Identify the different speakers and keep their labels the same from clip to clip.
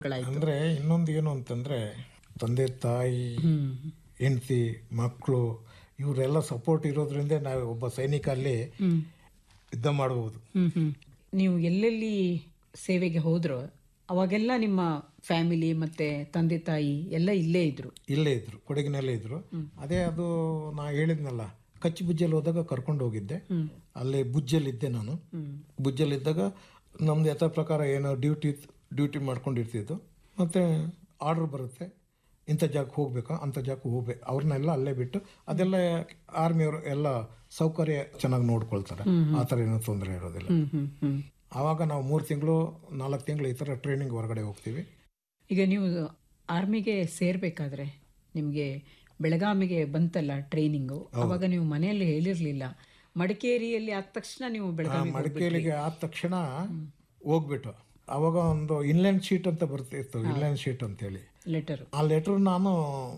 Speaker 1: ಗಳಾಯ್ತು
Speaker 2: ಅಂದ್ರೆ ಇನ್ನೊಂದು ಏನು ಅಂತಂದ್ರೆ ತಂದೆ ತಾಯಿ
Speaker 1: ಹ್ಮ್
Speaker 2: ಹೆಂಡತಿ ಮಕ್ಕಳು ಇವರೆಲ್ಲ ಸಪೋರ್ಟ್ ಇರೋದ್ರಿಂದ ನಾವು ಒಬ್ಬ ಸೈನಿಕ ಅಲ್ಲಿ
Speaker 1: ಹ್ಮ್
Speaker 2: ಯುದ್ಧ ಮಾಡಬಹುದು
Speaker 1: ಹ್ಮ್ ಹ್ಮ್ ನೀವು ಎಲ್ಲೆಲ್ಲಿ ಸೇವೆಗೆ ಹೋದ್ರೋ ಅವಾಗೆಲ್ಲ ನಿಮ್ಮ ಫ್ಯಾಮಿಲಿ ಮತ್ತೆ ತಂದೆ ತಾಯಿ ಎಲ್ಲ ಇಲ್ಲೇ ಇದ್ರು
Speaker 2: ಇಲ್ಲೇ ಇದ್ರು ಕೊಡಗಿನಲ್ಲೇ ಇದ್ರು ಅದೇ ಅದು ನಾ ಹೇಳಿದ್ನಲ್ಲ ಕಚ್ಚಿ ಬುಜ್ಜಲ್ಲಿ ಹೋದಾಗ ಕರ್ಕೊಂಡು ಹೋಗಿದ್ದೆ ಅಲ್ಲಿ ಬುಜ್ಜಲ್ಲಿದ್ದೆ ನಾನು ಬುಜ್ಜಲ್ಲಿದ್ದಾಗ ನಮ್ದು ಯಥ ಪ್ರಕಾರ ಏನೋ ಡ್ಯೂಟಿ ಡ್ಯೂಟಿ ಮಾಡ್ಕೊಂಡಿರ್ತಿದ್ದು ಮತ್ತೆ ಆರ್ಡರ್ ಬರುತ್ತೆ ಇಂಥ ಜಾಗಕ್ಕೆ ಹೋಗ್ಬೇಕಾ ಅಂಥ ಜಾಗಕ್ಕೆ ಹೋಗ್ಬೇಕು ಅವ್ರನ್ನೆಲ್ಲ ಅಲ್ಲೇ ಬಿಟ್ಟು ಅದೆಲ್ಲ ಆರ್ಮಿಯವರು ಎಲ್ಲ ಸೌಕರ್ಯ ಚೆನ್ನಾಗಿ ನೋಡ್ಕೊಳ್ತಾರೆ ಆ ಥರ ಏನೂ ತೊಂದರೆ ಇರೋದಿಲ್ಲ
Speaker 1: ಹ್ಮ್ ಹ್ಮ್ ಹ್ಮ್
Speaker 2: ಆವಾಗ ನಾವು ಮೂರು ತಿಂಗಳು ನಾಲ್ಕು ತಿಂಗಳು ಈ ಥರ ಟ್ರೈನಿಂಗ್ ಹೊರಗಡೆ ಹೋಗ್ತೀವಿ
Speaker 1: ಈಗ ನೀವು ಆರ್ಮಿಗೆ ಸೇರ್ಬೇಕಾದ್ರೆ ನಿಮಗೆ ಬೆಳಗಾಮಿಗೆ ಬಂತಲ್ಲ ಟ್ರೈನಿಂಗು ಅವಾಗ ನೀವು ಮನೆಯಲ್ಲಿ ಹೇಳಿರ್ಲಿಲ್ಲ ಮಡಿಕೇರಿಯಲ್ಲಿ ಆದ ತಕ್ಷಣ ನೀವು ಬೆಳಗಾವಿ
Speaker 2: ಮಡಿಕೇರಿಗೆ ಆದ ತಕ್ಷಣ ಹೋಗ್ಬಿಟ್ಟು ಅವಾಗ ಒಂದು ಇನ್ಲ್ಯಾಂಡ್ ಶೀಟ್ ಅಂತ ಬರ್ತಿತ್ತು ಇನ್ಲ್ಯಾಂಡ್ ಶೀಟ್ ಅಂತೇಳಿ
Speaker 1: ಲೆಟರ್
Speaker 2: ಆ ಲೆಟರ್ ನಾನು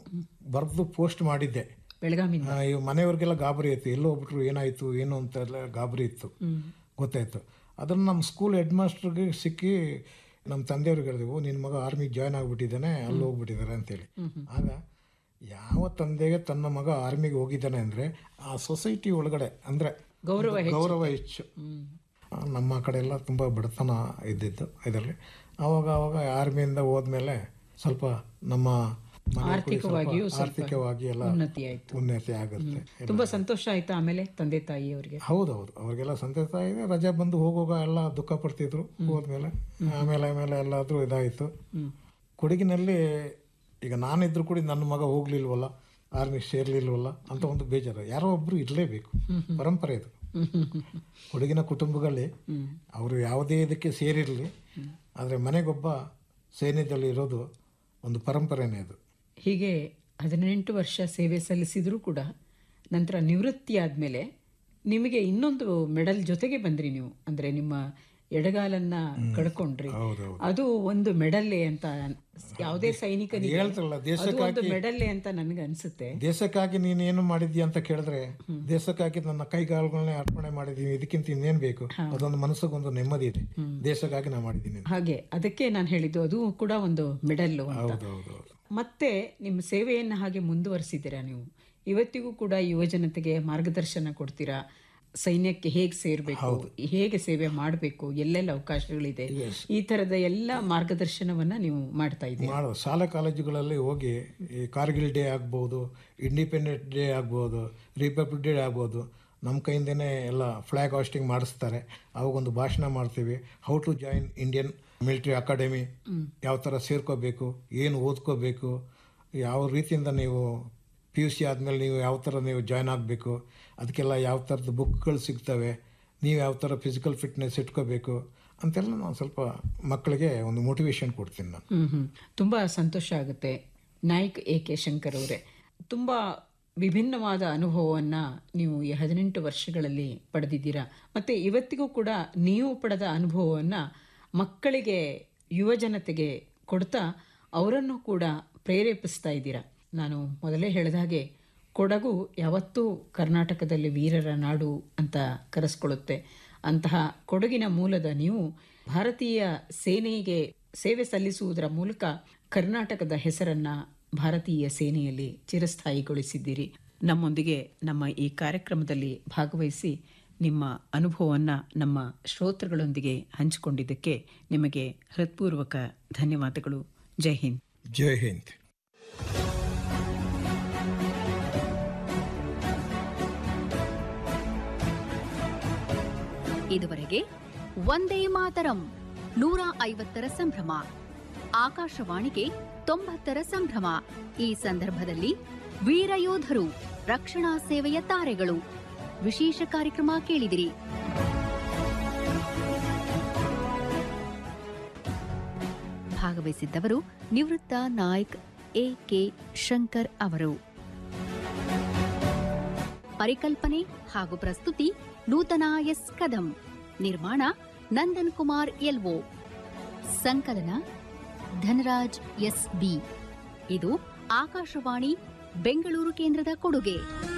Speaker 2: ಬರೆದು ಪೋಸ್ಟ್ ಮಾಡಿದ್ದೆ
Speaker 1: ಬೆಳಗಾಮಿಂದ
Speaker 2: ಆ, ಈ ಮನೆಯವ್ರಿಗೆಲ್ಲ ಗಾಬರಿ ಇತ್ತು ಎಲ್ಲೋ ಹೋಗ್ಬಿಟ್ರು ಏನಾಯಿತು ಏನು ಅಂತೆಲ್ಲ ಗಾಬರಿ ಇತ್ತು ಗೊತ್ತಾಯ್ತು ಅದನ್ನು ನಮ್ಮ ಸ್ಕೂಲ್ ಹೆಡ್ ಮಾಸ್ಟರ್ಗೆ ಸಿಕ್ಕಿ ನಮ್ಮ ತಂದೆಯವ್ರಿಗೆ ಹೇಳಿದೆವು ನಿನ್ನ ಮಗ ಆರ್ಮಿಗೆ ಜಾಯ್ನ್ ಆಗಿಬಿಟ್ಟಿದ್ದಾನೆ ಅಲ್ಲಿ ಹೋಗ್ಬಿಟ್ಟಿದ್ದಾರೆ ಅಂತೇಳಿ ಆಗ ಯಾವ ತಂದೆಗೆ ತನ್ನ ಮಗ ಆರ್ಮಿಗೆ ಹೋಗಿದ್ದಾನೆ ಅಂದರೆ ಆ ಸೊಸೈಟಿ ಒಳಗಡೆ ಅಂದರೆ
Speaker 1: ಗೌರವ
Speaker 2: ಗೌರವ ಹೆಚ್ಚು ಆ, ನಮ್ಮ ಕಡೆ ಎಲ್ಲ ತುಂಬ ಬಡತನ ಇದ್ದಿದ್ದು ಇದರಲ್ಲಿ ಆವಾಗ ಆವಾಗ ಆರ್ಮಿಯಿಂದ ಹೋದ್ಮೇಲೆ ಸ್ವಲ್ಪ ನಮ್ಮ ಮನೆ ಕೂಡ ಸ್ವಲ್ಪ
Speaker 1: ಆರ್ಥಿಕವಾಗಿಯೂ ಸ್ವಲ್ಪ
Speaker 2: ಆರ್ಥಿಕವಾಗಿ ಎಲ್ಲ
Speaker 1: ಉನ್ನತಿ ಆಯ್ತು
Speaker 2: ಉನ್ನತಿ ಆಗುತ್ತೆ
Speaker 1: ತುಂಬಾ ಸಂತೋಷ ಆಯ್ತಾ ಆಮೇಲೆ ತಂದೆ ತಾಯಿ ಅವರಿಗೆ
Speaker 2: ಹೌದೌದು ಅವ್ರಿಗೆಲ್ಲ ಸಂತೋಷ ಇದೆ ರಜೆ ಬಂದು ಹೋಗುವಾಗ ಎಲ್ಲ ದುಃಖ ಪಡ್ತಿದ್ರು ಹೋದ್ಮೇಲೆ ಆಮೇಲೆ ಆಮೇಲೆ ಎಲ್ಲಾದ್ರೂ ಇದಾಯಿತು ಕೊಡಗಿನಲ್ಲಿ ಈಗ ನಾನಿದ್ರು ಕೂಡ ನನ್ನ ಮಗ ಹೋಗ್ಲಿಲ್ವಲ್ಲ ಆರ್ಮಿ ಸೇರ್ಲಿಲ್ವಲ್ಲ ಅಂತ ಒಂದು ಬೇಜಾರು ಯಾರೋ ಒಬ್ರು ಇರಲೇಬೇಕು ಪರಂಪರೆ ಇದು ಕೊಡಗಿನ ಕುಟುಂಬಗಳಲ್ಲಿ ಅವರು ಯಾವುದೇ ಇದಕ್ಕೆ ಸೇರಿರಲಿ ಆದರೆ ಮನೆಗೊಬ್ಬ ಸೈನ್ಯದಲ್ಲಿ ಇರೋದು ಒಂದು ಪರಂಪರೆನೇ ಅದು
Speaker 1: ಹೀಗೆ ಹದಿನೆಂಟು ವರ್ಷ ಸೇವೆ ಸಲ್ಲಿಸಿದ್ರು ಕೂಡ ನಂತರ ನಿವೃತ್ತಿ ಆದ್ಮೇಲೆ ನಿಮಗೆ ಇನ್ನೊಂದು ಮೆಡಲ್ ಜೊತೆಗೆ ಬಂದ್ರಿ ನೀವು ಅಂದ್ರೆ ನಿಮ್ಮ ಎಡಗಾಲನ್ನ ಕಳ್ಕೊಂಡ್ರಿ
Speaker 2: ಹೌದೌದು
Speaker 1: ಅದು ಒಂದು ಮೆಡಲ್ಲೇ ಅಂತ ಯಾವುದೇ ಸೈನಿಕನಿಗೆ
Speaker 2: ಹೇಳ್ತಾರಲ್ಲ ದೇಶ
Speaker 1: ಅದು ಒಂದು ಮೆಡಲ್ಲೇ ಅಂತ ನನಗೆ ಅನ್ಸುತ್ತೆ
Speaker 2: ದೇಶಕ್ಕಾಗಿ ನೀನು ಏನು ಮಾಡಿದ್ಯಾ ಅಂತ ಕೇಳಿದ್ರೆ ದೇಶಕ್ಕಾಗಿ ನನ್ನ ಕೈಗಾಲುಗಳನ್ನೇ ಅರ್ಪಣೆ ಮಾಡಿದ್ದೀನಿ ಇದಕ್ಕಿಂತ ಇನ್ನೇನು ಬೇಕು ಅದೊಂದು ಮನಸ್ಸಿಗೊಂದು ನೆಮ್ಮದಿ ಇದೆ ದೇಶಕ್ಕಾಗಿ ನಾ ಮಾಡಿದ್ದೀನಿ ಅಂತ.
Speaker 1: ಹಾಗೆ ಅದಕ್ಕೆ ನಾನು ಹೇಳಿದ್ದು ಅದು ಕೂಡ ಒಂದು ಮೆಡಲ್ಲು ಅಂತ
Speaker 2: ಹೌದೌದು
Speaker 1: ಮತ್ತೆ ನಿಮ್ಮ ಸೇವೆಯನ್ನು ಹಾಗೆ ಮುಂದುವರಿಸಿದ್ದೀರಾ ನೀವು ಇವತ್ತಿಗೂ ಕೂಡ ಯುವ ಜನತೆಗೆ ಮಾರ್ಗದರ್ಶನ ಕೊಡ್ತೀರಾ ಸೈನ್ಯಕ್ಕೆ ಹೇಗೆ ಸೇರಬೇಕು ಹೇಗೆ ಸೇವೆ ಮಾಡಬೇಕು ಎಲ್ಲೆಲ್ಲ ಅವಕಾಶಗಳಿದೆ ಈ ತರದ ಎಲ್ಲ ಮಾರ್ಗದರ್ಶನವನ್ನ ನೀವು ಮಾಡ್ತಾ ಇದ್ದೀರಾ
Speaker 2: ಮಾಡೋ ಶಾಲಾ ಕಾಲೇಜುಗಳಲ್ಲಿ ಹೋಗಿ ಈ ಕಾರ್ಗಿಲ್ ಡೇ ಆಗ್ಬೋದು ಇಂಡಿಪೆಂಡೆಂಟ್ ಡೇ ಆಗ್ಬೋದು ರಿಪಬ್ಲಿಕ್ ಡೇ ಆಗ್ಬೋದು ನಮ್ಮ ಕೈಯಿಂದನೇ ಎಲ್ಲ ಫ್ಲ್ಯಾಗ್ ಹಾಸ್ಟಿಂಗ್ ಮಾಡಿಸ್ತಾರೆ ಅವಾಗೊಂದು ಭಾಷಣ ಮಾಡ್ತೀವಿ how to join Indian Military Academy ಯಾವ ಥರ ಸೇರ್ಕೋಬೇಕು ಏನು ಓದ್ಕೋಬೇಕು ಯಾವ ರೀತಿಯಿಂದ ನೀವು ಪಿ ಯು ಸಿ ಆದಮೇಲೆ ನೀವು ಯಾವ ಥರ ನೀವು ಜಾಯ್ನ್ ಆಗಬೇಕು ಅದಕ್ಕೆಲ್ಲ ಯಾವ ಥರದ ಬುಕ್ಗಳು ಸಿಗ್ತವೆ ನೀವು ಯಾವ ಥರ ಫಿಸಿಕಲ್ ಫಿಟ್ನೆಸ್ ಇಟ್ಕೋಬೇಕು ಅಂತೆಲ್ಲ ನಾನು ಸ್ವಲ್ಪ ಮಕ್ಕಳಿಗೆ ಒಂದು ಮೋಟಿವೇಶನ್ ಕೊಡ್ತೀನಿ ನಾನು
Speaker 1: ಹ್ಮ್ ಹ್ಮ್ ತುಂಬಾ ಸಂತೋಷ ಆಗುತ್ತೆ ನಾಯ್ಕ್ ಎ ಕೆ ಶಂಕರ್ ಅವರೇ ತುಂಬಾ ವಿಭಿನ್ನವಾದ ಅನುಭವವನ್ನ ನೀವು ಈ ಹದಿನೆಂಟು ವರ್ಷಗಳಲ್ಲಿ ಪಡೆದಿದ್ದೀರಾ ಮತ್ತೆ ಇವತ್ತಿಗೂ ಕೂಡ ನೀವು ಪಡೆದ ಅನುಭವವನ್ನ ಮಕ್ಕಳಿಗೆ ಯುವ ಜನತೆಗೆ ಕೊಡ್ತಾ ಅವರನ್ನು ಕೂಡ ಪ್ರೇರೇಪಿಸ್ತಾ ಇದ್ದೀರಾ ನಾನು ಮೊದಲೇ ಹೇಳಿದ ಹಾಗೆ ಕೊಡಗು ಯಾವತ್ತೂ ಕರ್ನಾಟಕದಲ್ಲಿ ವೀರರ ನಾಡು ಅಂತ ಕರೆಸ್ಕೊಳ್ಳುತ್ತೆ ಅಂತಹ ಕೊಡಗಿನ ಮೂಲದ ನೀವು ಭಾರತೀಯ ಸೇನೆಗೆ ಸೇವೆ ಸಲ್ಲಿಸುವುದರ ಮೂಲಕ ಕರ್ನಾಟಕದ ಹೆಸರನ್ನ ಭಾರತೀಯ ಸೇನೆಯಲ್ಲಿ ಚಿರಸ್ಥಾಯಿಗೊಳಿಸಿದ್ದೀರಿ ನಮ್ಮೊಂದಿಗೆ ನಮ್ಮ ಈ ಕಾರ್ಯಕ್ರಮದಲ್ಲಿ ಭಾಗವಹಿಸಿ ನಿಮ್ಮ ಅನುಭವವನ್ನು ನಮ್ಮ ಶ್ರೋತೃಗಳೊಂದಿಗೆ ಹಂಚಿಕೊಂಡಿದ್ದಕ್ಕೆ ನಿಮಗೆ ಹೃತ್ಪೂರ್ವಕ ಧನ್ಯವಾದಗಳು ಜೈ ಹಿಂದ್
Speaker 2: ಜೈ ಹಿಂದ್
Speaker 3: ಇದುವರೆಗೆ ಒಂದೇ ಮಾತರಂ ನೂರ ಐವತ್ತರ ಸಂಭ್ರಮ ಆಕಾಶವಾಣಿಗೆ ತೊಂಬತ್ತರ ಸಂಭ್ರಮ ಈ ಸಂದರ್ಭದಲ್ಲಿ ವೀರಯೋಧರು ರಕ್ಷಣಾ ಸೇವೆಯ ತಾರೆಗಳು ವಿಶೇಷ ಕಾರ್ಯಕ್ರಮ ಕೇಳಿದಿರಿ ಭಾಗವಹಿಸಿದ್ದವರು ನಿವೃತ್ತ ನಾಯ್ಕ್ ಎ ಕೆ ಶಂಕರ್ ಅವರು ಪರಿಕಲ್ಪನೆ ಹಾಗೂ ಪ್ರಸ್ತುತಿ ನೂತನ ಎಸ್ ಕದಂ ನಿರ್ಮಾಣ ನಂದನ್ ಕುಮಾರ್ ಎಲ್ಒ ಸಂಕಲನ ಧನರಾಜ್ ಎಸ್ ಬಿ ಇದು ಆಕಾಶವಾಣಿ ಬೆಂಗಳೂರು ಕೇಂದ್ರದ ಕೊಡುಗೆ